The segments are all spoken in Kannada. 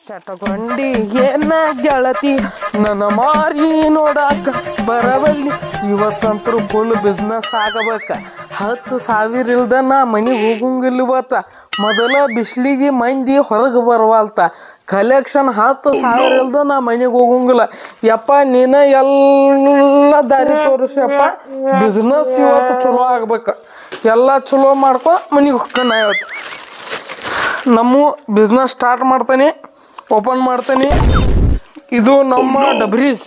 ಚಟಗೊಂಡಿ ಏನ ಗೆಳತಿ ನನ್ನ ಮಾರಿ ನೋಡಾಕ ಬರಬಲ್ಲಿ ಇವತ್ತಂತರೂ ಫುಲ್ ಬಿಸ್ನೆಸ್ ಆಗಬೇಕ ಹತ್ತು ಸಾವಿರ ಇಲ್ದ ನಾ ಮನೆಗೆ ಹೋಗಂಗಿಲ್ವತ್ತ ಮೊದಲ ಬಿಸ್ಲಿಗೆ ಮಂದಿ ಹೊರಗೆ ಬರವಲ್ತ ಕಲೆಕ್ಷನ್ ಹತ್ತು ಸಾವಿರ ಇಲ್ದ ನಾ ಮನೆಗೆ ಹೋಗಂಗಿಲ್ಲ ಯಪ್ಪ ನೀನ ಎಲ್ಲ ದಾರಿ ತೋರಿಸಪ್ಪ ಬಿಸ್ನೆಸ್ ಇವತ್ತು ಚಲೋ ಆಗ್ಬೇಕು ಎಲ್ಲ ಚಲೋ ಮಾಡ್ಕೊ ಮನೆಗೆ ಹೋಗ್ತಾನ ಇವತ್ತು ನಮ್ಮ ಬಿಸ್ನೆಸ್ ಸ್ಟಾರ್ಟ್ ಮಾಡ್ತಾನೆ ಓಪನ್ ಮಾಡ್ತಾನೆ ಇದು ನಮ್ಮ ಡಬ್ರೀಸ್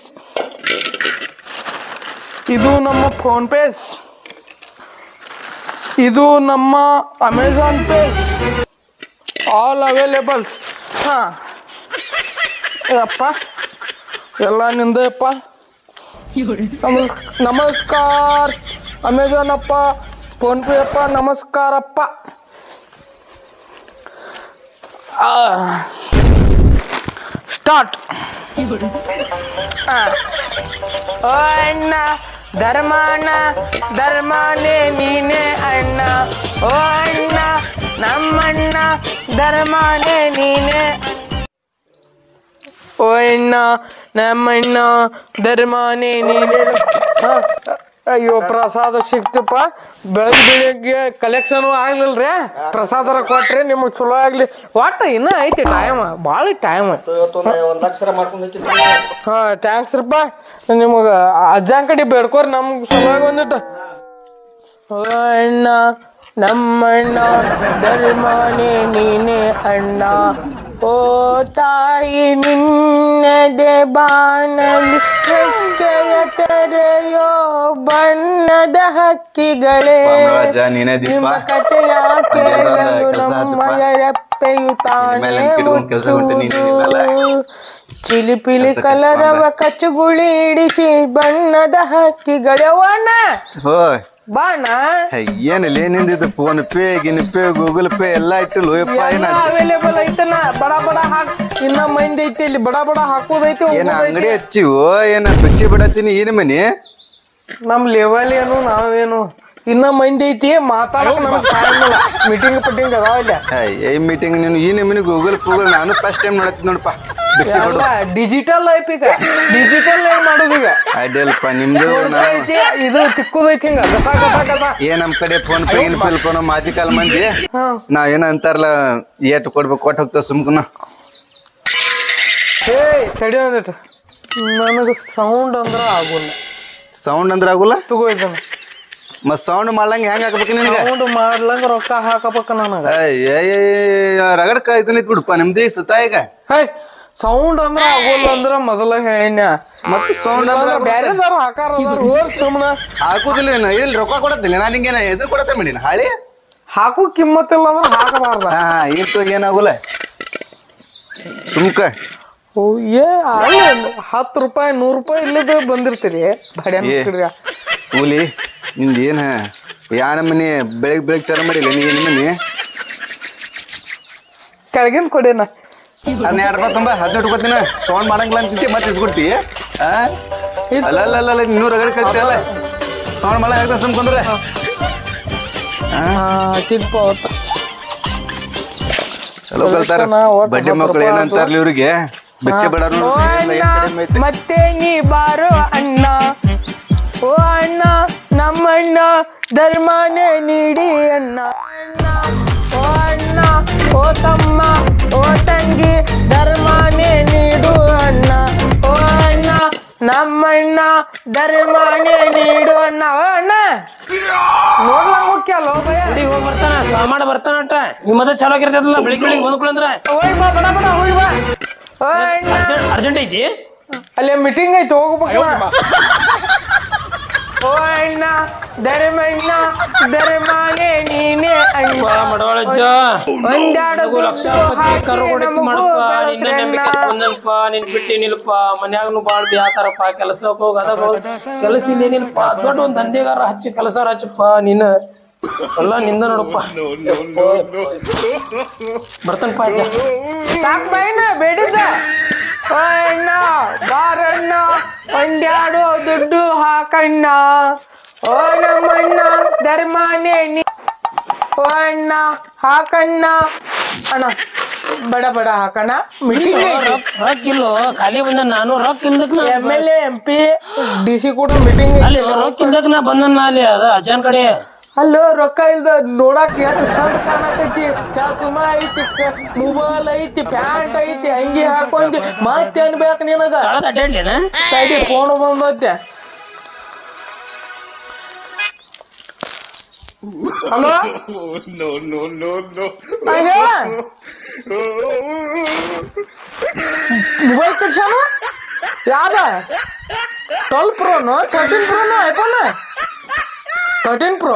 ಇದು ನಮ್ಮ ಫೋನ್ ಪೇಸ್ ಇದು ನಮ್ಮ ಅಮೆಝಾನ್ ಪೇಸ್ ಆಲ್ ಅವೈಲೇಬಲ್ಸ್ ಹಾಂ ಅಪ್ಪ ಎಲ್ಲ ನಿಂದಪ್ಪ ನಮಸ್ ನಮಸ್ಕಾರ ಅಮೆಝಾನ್ ಅಪ್ಪ ಫೋನ್ ಪೇ ಅಪ್ಪ ನಮಸ್ಕಾರಪ್ಪ ಸ್ಟಾರ್ಟ್ ಓ ಅಣ್ಣ ಧರ್ಮಾನ ಧರ್ಮಾನೇ ನೀನೇ ಅಣ್ಣ ಓ ಅಣ್ಣ ನಮ್ಮಣ್ಣ ಧರ್ಮಾನೇ ನೀನೇ ಓ ಅಣ್ಣ ನಮ್ಮಣ್ಣ ಧರ್ಮಾನೇ ನೀನೇ ಹಾ, ಅಯ್ಯೋ ಪ್ರಸಾದ ಸಿಕ್ತಪ್ಪ ಬೆಳಗ್ಗೆ ಬೆಳಿಗ್ಗೆ ಕಲೆಕ್ಷನ್ ಆಗ್ಲಿಲ್ರಿ ಪ್ರಸಾದರ ಕೊಟ್ರಿ ನಿಮಗೆ ಚಲೋ ಆಗ್ಲಿ ಒಟ್ಟ ಇನ್ನ ಐತಿ ಟೈಮ್ ಭಾಳ ಟೈಮ್ ಇವತ್ತೊಂದು ಒಂದ್ ಲಕ್ಷ ಮಾಡ್ಕೊಂಡು ಹೋಗ್ತಿದ್ದೆ. ಹಾ ಟ್ಯಾಂಕ್ಸ್ ರಪ್ಪ ನಿಮಗೆ ಅಜ್ಜನ ಕಡೆ ಬೇಡ್ಕೋರಿ ನಮ್ಗೆ ಸಲುವಾಗಿ ಒಂದಿಟ್ಟು ಓ ಅಣ್ಣ ನಮ್ಮಣ್ಣ ಧರ್ಮನೇ ನೀನೇ ಅಣ್ಣ ಓ ತಾಯಿ ನಿನ್ನದೆ ಬಾನಲಿ ರೆಕ್ಕೆಯ ತೆರೆಯೋ ಬಣ್ಣದ ಹಕ್ಕಿಗಳೇ ಬಾಮರಾಜ, ನೀನೇ ದೀಪ. ನಿಮ್ಮ ಕಥೆಯ ಕೇಳಲು ಕೆಲ್ಸ ಆತಪ್ಪ. ನಮ್ಮಯ ರೆಪ್ಪೆಯು ತಾನೇ ಇನ್ಮೇಲೆ ಕಿಡ್ಕೊಂಡ್ ಕೆಲ್ಸ ಬಿಟ್ಟು ನೀನು ಇವೆಲ್ಲ. ಚಿಲಿಪಿಲಿ ಕೆಲ್ಸ ಕಲರವ ಕಚ್ಚುಗುಳಿ ಇಡಿಸಿ ಬಣ್ಣದ ಹಕ್ಕಿಗಳವಣ್ಣ ಹೋಯ್ ಬಾಣ ಹೇ, ಏನಿಲ್ಲ ಏನಿಂದಿದ್ದು ಫೋನ್ ಪೇ ಗಿನ್ ಪೇ ಗೂಗಲ್ ಪೇ ಎಲ್ಲ ಇಟ್ಟು ಲೋಯಪ್ಪ ಏನ ಅವೈಲೇಬಲ್ ಐತನ ಬಡ ಬಡ ಹಾಕ್ ಇನ್ನ ಮಂದಿ ಐತಿ ಇಲ್ಲಿ ಬಡ ಬಡ ಹಾಕೋದೈತಿ ಏನ ಹೋಗೋದೈತಿ. ಅಂಗಡಿ ಹಚ್ಚಿವು ಏನ ಭಿಕ್ಷೆ ಬಿಡತ್ತೀನಿ ಏನ್ ಮನಿ ನಮ್ ಲೆವೆಲ್ ಏನು ನಾವೇನು ಇನ್ನ ಮಂದಿ ಐತಿ ಮಾತಾಡಕ್ ನಮಗ್ ಟೈಮ್ ಇಲ್ಲ ಮೀಟಿಂಗ್ ಪಟ್ಟಿಂಗ್ ಅದಾವ ಇಲ್ಲ ಏ ಮೀಟಿಂಗ್ ನೀನು ಈ ನಿಮ್ಮನಿ ಗೂಗಲ್ ಗೂಗಲ್ ನಾನು ಫಸ್ಟ್ ಟೈಮ್ ನೋಡತ್ತೀನಿ ನೋಡಪ್ಪ ಭಿಕ್ಷೆ ಕೊಡು ಡಿಜಿಟಲ್ ಲೈಫ್ ಈಗ ಡಿಜಿಟಲ್ ಲೈಫ್ ಮಾಡೋದು ಈಗ ಅಡ್ಡಿಯಲ್ಪ ನಿಮ್ದು ನಾ ಐತಿ ಇದು ತಿಕ್ಕುದೈತಿ ಹಿಂಗ ಗಸ ಗಸ ಗಸ ಏ ನಮ್ ಕಡೆ ಫೋನ್ ಪೇ ಗಿನ್ ಪೇ ಕೊನೋ ಮಾಜಿ ಕಾಲ್ ಮಂದಿ ಹಾ. ನಾವ್ ಏನ ಅಂತಾರಲ್ಲ ಏಟ್ ಕೊಡ್ಬೇಕು ಕೊಟ್ಟು ಹೋಗ್ತಾವ ಸುಮ್ಕನ ಹೇ ತಡಿ ಒಂದಿಟ್ಟು ನನಗೆ ಸೌಂಡ್ ಅಂದ್ರ ಆಗೋಲ್ಲ ಸೌಂಡ್ ಅಂದ್ರ ಆಗುಲ್ಲ ತಗೋ ಇದನ್ನ ಮತ್ ಸೌಂಡ್ ಮಾಡ್ಲಂಗ ಹೆಂಗ್ ಹಾಕ್ಬೇಕು ನಿನಗೆ ಸೌಂಡ್ ಮಾಡ್ಲಂಗ ರೊಕ್ಕ ಹಾಕಬೇಕ ನನಗ ರಗಡ್ ಕಾಯ್ತು ಬಿಡಪ್ಪ ನಿಮ್ದು ಸುತ್ತ ಈಗ ಹೇ ಸೌಂಡ್ ಅಂದ್ರ ಆಗೋಲ್ಲ ಅಂದ್ರ ಮೊದಲ ಹೇಳಿನ ಮತ್ತೆ ಸೌಂಡ್ ಅಂದ್ರ ಬ್ಯಾರೆದಾರ ಹಾಕಾರ ಹೋರ್ ಸುಮ್ನ ಹಾಕುದಿಲ್ಲ ಏನು ಇಲ್ಲಿ ರೊಕ್ಕ ಕೊಡತ್ತಿಲ್ಲ ನಾನು ಹಿಂಗೇನ ಎದುರು ಕೊಡತ್ತೆ ಮಾಡಿನ ಹಾಳಿ ಹಾಕು ಕಿಮ್ಮತ್ತಿಲ್ಲ ಅಂದ್ರ ಹಾಕಬಾರ್ದ ಹಾ ಇಷ್ಟು ಏನಾಗುಲ್ಲ ಸುಮ್ಕ ಓ ಏ ಅಲ್ಲ ಹತ್ತು ರೂಪಾಯಿ ನೂರು ರೂಪಾಯಿ ಇಲ್ಲದ ಬಂದಿರ್ತೀರಿ ಬಡ್ಯಾನ ಏ. ಮಕ್ಕಳ್ರಿ. ಕೂಲಿ ನಿಂದ ಏನ ಯಾನ ಮನಿ ಬೆಳಿಗ್ಗೆ ಬೆಳಿಗ್ಗೆ ಚಾರ ಮಾಡಿಲ್ಲ ನೀ ಏನ್ ಮನಿ ಕೆಳಗಿನ ಕೊಡೇನ ಅದನ್ನ ಎರಡು ರೂಪಾಯಿ ತುಂಬ ಹದಿನೆಂಟು ಕೊಡ್ತೀನ ಸೌಂಡ್ ಮಾಡಂಗಿಲ್ಲ ಅಂತಿದ್ದೆ ಮತ್ತೆ ಇಸ್ಕೊಡ್ತಿ ಆ ಅಲ್ಲ ಅಲ್ಲ ಅಲ್ಲ ಅಲ್ಲ ನೀನು ರಗಡ್ ಕಳ್ಸಿ ಅಲ್ಲ ಸೌಂಡ್ ಮಾಡಲ್ಲ ಹೇಳ್ತಾ ಸುಮ್ಕೊಂಡ್ರೆ ತಿಪ್ಪ ಚಲೋ ಕಲ್ತಾರ ವರ್ಷನ ಒಟ್ಟು ಬಡ್ಡಿ ಹತ್ತು ಮಕ್ಕಳು ರೂಪಾಯಿ ಏನಂತಾರ್ಲಿ ಇವ್ರಿಗೆ ಭಿಕ್ಷೆ ಬೇಡಾರು ಓ ಅಣ್ಣ ಮತ್ತೆ ನೀ ಬಾರೋ ಅಣ್ಣ ಓ ಅಣ್ಣ ನಮ್ಮಣ್ಣ ಧರ್ಮನೇ ನೀಡಿ ಅಣ್ಣ ಅಣ್ಣ ಓ ಅಣ್ಣ ಓ ತಮ್ಮ ಓ ತಂಗಿ ಧರ್ಮನೇ ನೀಡು ಅಣ್ಣ ಓ ಅಣ್ಣ ನಮ್ಮಣ್ಣ ಧರ್ಮನೇ ನೀಡು ಅಣ್ಣ ಓ ಅಣ್ಣ ನೋಡ್ಲಂಗ ಮುಖ್ಯ ಅಲ್ಲೋ ಭಯ ಹುಡುಗಿ ಹೋಗಿ ಬರ್ತಾನ ಸಾಮಾಡ ಬರ್ತಾನಟ ಈ ಮೊದಲು ಚಾಲೋ ಆಗಿರ್ತೈತಲ್ಲ ಬೆಳಿಗ್ಗೆ ಬೆಳಿಗ್ಗೆ ಬಂದ್ಕೊಳಂದ್ರ ಹೋಯ್ ಬಾ ಬಡ ಬಡ ಹೋಯ್ ಬಾ ಓ ಅಣ್ಣ ಅರ್ಜೆಂಟ್ ಐತಿ ಅಲ್ಲೇ ಮೀಟಿಂಗ್ ಐತಿ ಹೋಗ್ಬೇಕು ಓ ಅಣ್ಣ ಧರ್ಮಣ್ಣ ಧರ್ಮನೇ ನೀನೇ ಅಣ್ಣ ಮಡವಾಳಜ್ಜ ಒಂದಾಡು ನನಗೂ ಲಕ್ಷಾಪತಿ ಕರು ಹೊಡಿತು ಮಾಡಪ್ಪ ನಿನ್ನ ನಂಬಿಕೆ ಬಂದಲ್ಪ ನಿನ್ ಬಿಟ್ಟಿ ನಿಲ್ಪ ಮನ್ಯಾಗನು ಬಾಳ್ ಬ್ಯಾತಾರಪ್ಪ ಕೆಲಸಕ್ಕೆ ಹೋಗ ಅದಾಗ ಹೋಗ್ ಕೆಲಸ ಇನ್ನೇನಿಲ್ಪ ದೊಡ್ಡ ಒಂದ್ ದಂಧೆಗಾರ ಹಚ್ಚಿ ಕೆಲಸ ಹಚ್ಚಪ್ಪ ನೀನ ಎಲ್ಲ ನಿಂದ ನೋಡಪ್ಪ ಬರ್ತಾನಪ್ಪ ಅಜ್ಜ ಸಾಕ್ ಬೈನ ಬೇಡಿದ್ದ ಓ ಅಣ್ಣ ಬಾರಣ್ಣ ಒಂದಾಡು ದುಡ್ಡು ಹಾಕಣ್ಣ ಓ ನಮ್ಮಣ್ಣ ಧರ್ಮನೇ ನೀ ಓ ಅಣ್ಣ ಹಾಕಣ್ಣ ಅಣ್ಣ ಬಡ ಬಡ ಹಾಕೋಣ ಮೀಟಿಂಗ್ ರೊಕ್ಕ ರೊಕ್ಕ ಇಲ್ಲೋ ಖಾಲಿ ಬಂದ ನಾನು ರೊಕ್ಕ ಇಲ್ದಕ್ ನಾ M L M P D C ಕೂಡ ಮೀಟಿಂಗ್ ಅಲ್ಲಿ ರೊಕ್ಕ ಇಲ್ದಕ್ ನಾ ಬಂದನ ಅಲ್ಲಿ ಅದ ಅಜ್ಜನ್ ಕಡೆ ಅಲ್ಲೋ ರೊಕ್ಕ ಇಲ್ದ ನೋಡಾಕ ಎಷ್ಟು ಚಂದ ಕಾಣಕೈತಿ ಚಾಸುಮ ಐತಿ ಮೊಬೈಲ್ ಐತಿ ಪ್ಯಾಂಟ್ ಐತಿ ಅಂಗಿ ಹಾಕೊಂಡಿ ಮತ್ತೇನ್ ಬೇಕು ನಿನಗ ಕಳದ ಅಡ್ಡಾಡ್ಲೇನ ಸೈಡಿ ಫೋನ್ ಬಂದೈತೆ ಹಲೋ ಹೇಳ ಮೊಬೈಲ್ ಕಟ್ಸಾನ ಯಾವ್ದ twelve pro thirteen pro iPhone thirteen pro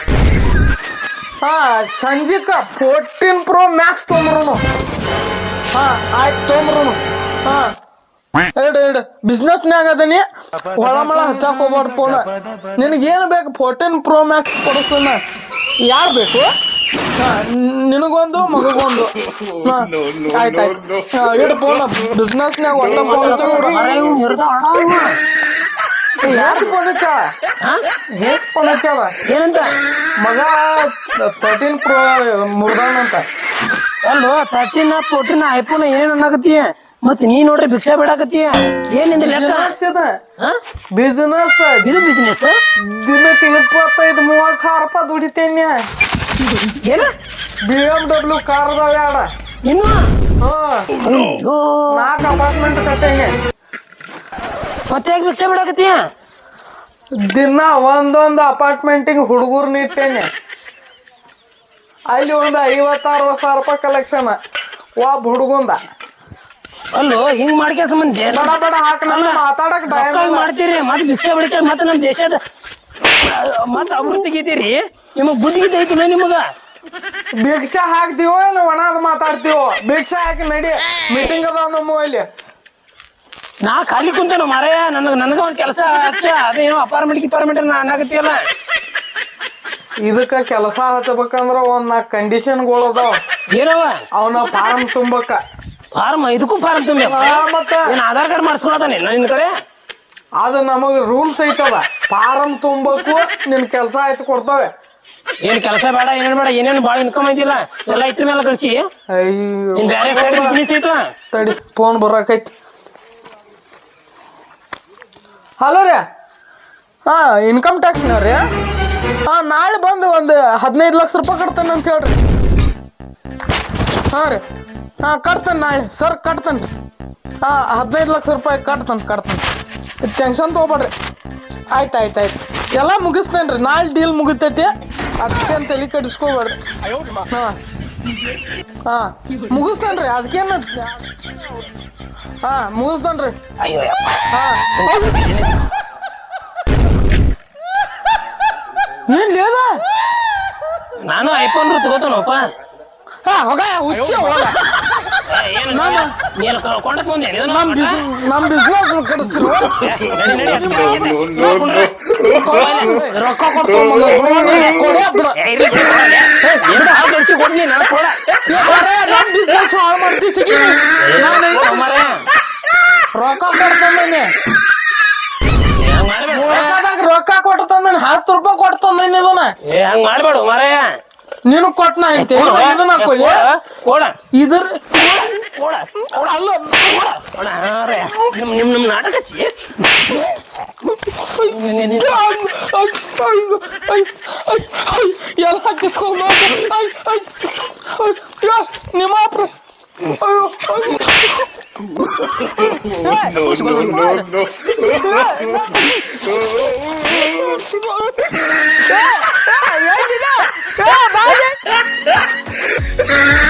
ಹಾ ಸಂಜಿಕ ಫೋರ್ಟೀನ್ ಪ್ರೋ ಮ್ಯಾಕ್ಸ್ ತೊಂಬ್ರು ಹಾ ಆಯ್ತು ತೊಂಬ್ರು ಹಾ ಎರಡು ಎರಡು ಬಿಸ್ನೆಸ್ನ್ಯಾಗ ಅದನಿ ಹೊಳಮಳ ಹಚ್ಚಾಕ್ ಹೋಗ್ಬಾರ್ದು ಫೋನ್ ನಿನಗೇನು ಬೇಕು ಫೋರ್ಟೀನ್ ಪ್ರೋ ಮ್ಯಾಕ್ಸ್ ಕೊಡಿಸ್ತಾನ ಯಾರು ಬೇಕು ಹಾ, ನ್- ನಿನಗೊಂದು ಮಗಗೊಂದು ಹಾ, ಆಯ್ತಾಯ್ತು ಹಾ, ಇಡು ಫೋನ್ ಬಿಸ್ನೆಸ್ನ್ಯಾಗ ಒಳ್ಳೆ ಫೋನ್ ಹಚ್ಚ ಅರೆ ಇವ್ನು ಹಿಡ್ದ ಅಡ ಇವ. ಯಾಕೆ ಫೋನ್ ಹಚ್ಚಾವ ಹೇಗ್ ಫೋನ್ ಹಚ್ಚಾವ ಏನಂತ ಮಗ ತರ್ಟೀನ್ ಪ್ರೋ ಮುರ್ದಾನ್ ಅಂತ ಅಲ್ಲೋ ತರ್ಟಿನ ಫೋರ್ಟಿನ ಐಫೋನ್ ಏನೇನ್ ಅನ್ನಕತ್ತೀಯ ಮತ್ ನೀ ನೋಡ್ರಿ ಭಿಕ್ಷಾ ಬಿಡಾಕತ್ತೀಯ ಏನಿಂದ ಲೆಕ್ಕ ಬಿಸ್ನೆಸ್ ಅದ ಹಾ? ಬಿಸ್ನೆಸ್ ಇದು ಬಿಸ್ನೆಸ್ ದಿನಕ್ಕೆ ಇಪ್ಪತ್ತೈದು ಮೂವತ್ತು ಸಾವಿರ ರೂಪಾಯಿ ದುಡಿತೇನೆ ಏನ ಬಿ ಎಮ್ ಡಬ್ಲ್ಯೂ ಕಾರ್ ಅದಾವ ಯಾಡ ಇನ್ನು ಹಾ ಅಯ್ಯೋ ನಾಲ್ಕು ಅಪಾರ್ಟ್ಮೆಂಟ್ ಕಟ್ಟೇನೆ ಮತ್ತೆ ಯಾಕೆ ಭಿಕ್ಷಾ ಬಿಡಾಕತ್ತೀಯ ದಿನ ಒಂದೊಂದು ಅಪಾರ್ಟ್ಮೆಂಟಿಗೆ ಹುಡುಗರ್ನ ಇಟ್ಟೇನೆ ಅಲ್ಲಿ ಒಂದು ಐವತ್ತಾರು ಸಾವಿರ ರೂಪಾಯಿ ಕಲೆಕ್ಷನ್ ಒಬ್ಬ ಹುಡುಗಂದ ಅಲ್ಲೋ ಹಿಂಗ್ ಮಾಡ್ಕ್ಯಾಸ ಮಂದಿ ಬಡ ಬಡ ಹಾಕ ನನ್ನ ಮಾತಾಡಕ್ ಟೈಮ್ ರೊಕ್ಕ ಹಿಂಗ್ ಮಾಡ್ತೀರಿ ಮತ್ತೆ ಭಿಕ್ಷಾ ಬಿಡ್ತೀರಿ ಮತ್ತೆ ನಮ್ಮ ದೇಶದ ಮತ್ತೆ ಅಭಿವೃದ್ಧಿ ತೆಗಿತೀರಿ ನಿಮಗ್ ಬುದ್ಧಿ ಗೀತೆ ಐತಿಲ್ಲ ನಿಮಗ ಭಿಕ್ಷಾ ಹಾಕ್ತೀವೋ ಏನು ಒಣದ್ ಮಾತಾಡ್ತೀವೋ ಭಿಕ್ಷಾ ಹಾಕಿ ನಡಿ ಮೀಟಿಂಗ್ ಅದಾವ ನಮ್ಮ ಇಲ್ಲಿ ನಾ ಖಾಲಿ ಕುಂತೇನು ಮಾರಾಯ ನನಗ ನನಗ ಒಂದ್ ಕೆಲಸ ಹಚ್ಚ ಅದೇನೋ ಅಪಾರ್ಟ್ಮೆಂಟ್ ಗಿಪಾರ್ಟ್ಮೆಂಟ್ ನಾ ಅನ್ನಾಗತ್ತೀಯಲ್ಲ ಇದಕ್ಕ ಕೆಲಸ ಹಚ್ಚಬೇಕಂದ್ರ ಒಂದ್ ನಾಲ್ಕು ಕಂಡೀಷನ್ಗಳು ಅದಾವ ಏನವ ಅವನ ಫಾರ್ಮ್ ತುಂಬಕ್ಕ ಫಾರ್ಮ್ ಇದಕ್ಕೂ ಫಾರ್ಮ್ ತುಂಬಿ ಆ, ಮತ್ತ ಏನ್ ಆಧಾರ್ ಕಾರ್ಡ್ ಮಾಡಿಸ್ಕೊಳತಾನೆ ನಿನ್ನ ಕಡೆ ಅದು ನಮಗ್ ರೂಲ್ಸ್ ಐತವ ಫಾರಂ ತುಂಬಕು ನಿನ್ ಕೆಲಸ ಹಚ್ಚಿ ಕೊಡ್ತಾವೆ ಏನ್ ಕೆಲಸ ಬೇಡ ಏನೇನ್ ಬೇಡ ಏನೇನ್ ಬಾಳ ಇನ್ಕಮ್ ಐತಿಲ್ಲ ಎಲ್ಲ ಇದ್ರ ಮೇಲೆ ಕಳ್ಸಿ ಅಯ್ಯೋ ನಿನ್ ಬೇರೆ ಸೈಡ್ ಬಿಸ್ನೆಸ್ ಐತ ತಡಿ ಫೋನ್ ಬರಾಕೈತಿ ಹಲೋ ರೀ ಹಾ ಇನ್ಕಮ್ ಟ್ಯಾಕ್ಸ್ನವ್ರಿ ಹಾ ನಾಳೆ ಬಂದು ಒಂದು ಹದಿನೈದು ಲಕ್ಷ ರೂಪಾಯಿ ಕಟ್ತಾನೆ ಅಂತ ಹೇಳ್ರಿ ಹಾಂ ರೀ ಹಾಂ ಕಟ್ತಾನೆ ನಾಳೆ ಸರ್ ಕಟ್ತಾನೆ ರೀ ಹಾಂ ಹದಿನೈದು ಲಕ್ಷ ರೂಪಾಯಿ ಕಟ್ತಾನೆ ಕಟ್ತಾನೆ ಟೆನ್ಷನ್ ತೊಗೊಬೇಡ್ರಿ ಆಯ್ತು ಆಯ್ತು ಆಯ್ತು ಎಲ್ಲ ಮುಗಿಸ್ತೇನೆ ರೀ ನಾಳೆ ಡೀಲ್ ಮುಗಿತೈತಿ ಅದಕ್ಕೇನು ತಲೆ ಕೆಡಿಸ್ಕೋಬೇಡ್ರಿ ಹಾಂ ಹಾಂ ಮುಗಿಸ್ತೇನೆ ರೀ ಅದಕ್ಕೇನು ಹಾಂ ಮುಗಿಸ್ತೇನೆ ರೀ ಅಯ್ಯೋ ಯಪ್ಪ. ಹಾಂ ಬಿಸ್ನೆಸ್ ಏನ್ ಲೇದ ನಾನು ಐಫೋನ್ ತಗೋತಾನಪ್ಪ ಹಾ ಹೋಗ ಹುಚ್ಚ ಹೋಗ ಏನು ನೀನು ಕೊಂಡತ್ ಮುಂದೆ ನಮ್ ಬಿಸ್ ನಮ್ ಬಿಸ್ನೆಸ್ ಕಡಿಸ್ತಿರು ನಡಿ ನಡಿ ಅದ್ಕೆ ಆಗಿದೆ. ನೋಡ್ಕೊಂಡ್ರೆ. ರೊಕ್ಕ ಕೊಡ್ತು ಕೊಡೇ ಬಿಡ ಏನು ಹಾಲು ಕಳ್ಸಿ ಕೊಡ್ಲಿ ನಾನು ಕೊಡ ನಮ್ ಬಿಸ್ನೆಸ್ ಹಾಳು ಮಾಡ್ತಿ ಸಿಗಿ ನಾನು ಮಾರ್ರೆ. ರೊಕ್ಕ ಕೊಡ್ತಂದೇನೆ ಏ, ಹಂಗ್ ಮಾಡ್ಬೇಡ ರೊಕ್ಕದಾಗ ರೊಕ್ಕ ಕೊಡ್ತಂದೇನೆ ಹತ್ತು ರೂಪಾಯಿ ಕೊಡ್ತಂದೇನೆ ಇದನ್ನ ಏ ಹಂಗ್ ಮಾಡ್ಬೇಡ ಮಾರಾಯ ನೀನು ಕೊಟ್ನ ಐತಿ ಇದನ್ನ ಕೊಡಿ ಕೊಡ ಇದ್ರ ಕೊಡ ಕೊಡ ಅಲ್ಲ ಕೊಡ ಮಾರಾಯ. ನಿಮ್ ನಿಮ್ ನಿಮ್ ನಾಟಕ ಹಚ್ಚಿ ಎಲ್ಲ ಕಿತ್ಕೊಂಡು ನಿಮ್ಮ ಅಪ್ರ ಅಯ್ಯೋ ಏನಿದೆ